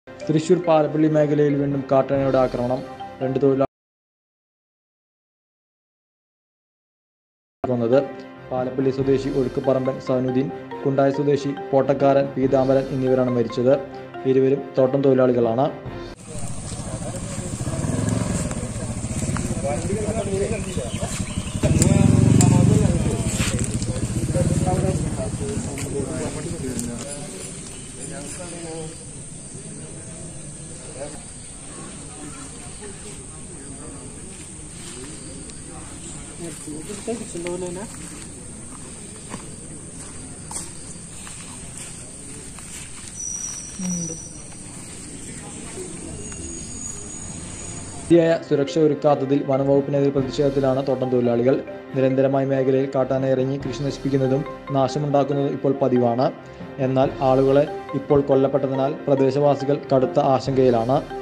തൃശൂർ പാലപ്പള്ളി മേഖലയിൽ വീണ്ടും കാട്ടാനയുടെ ആക്രമണം രണ്ട് തൊഴിലാളികൾ വന്നത് പാലപ്പള്ളി സ്വദേശി ഒഴുക്കുപറമ്പൻ സനുദ്ദീൻ കുണ്ടായ സ്വദേശി പോട്ടക്കാരൻ പീതാംബരൻ എന്നിവരാണ് മരിച്ചത് ഇരുവരും തോട്ടം തൊഴിലാളികളാണ് ശരിയായ സുരക്ഷ ഒരുക്കാത്തതിൽ വനംവകുപ്പിനെതിരെ പ്രതിഷേധത്തിലാണ് തോട്ടം തൊഴിലാളികൾ നിരന്തരമായി മേഖലയിൽ കാട്ടാന ഇറങ്ങി കൃഷി നശിപ്പിക്കുന്നതും നാശമുണ്ടാക്കുന്നതും ഇപ്പോൾ പതിവാണ് എന്നാൽ ആളുകളെ ഇപ്പോൾ കൊല്ലപ്പെട്ടതിനാൽ പ്രദേശവാസികൾ കടുത്ത ആശങ്കയിലാണ്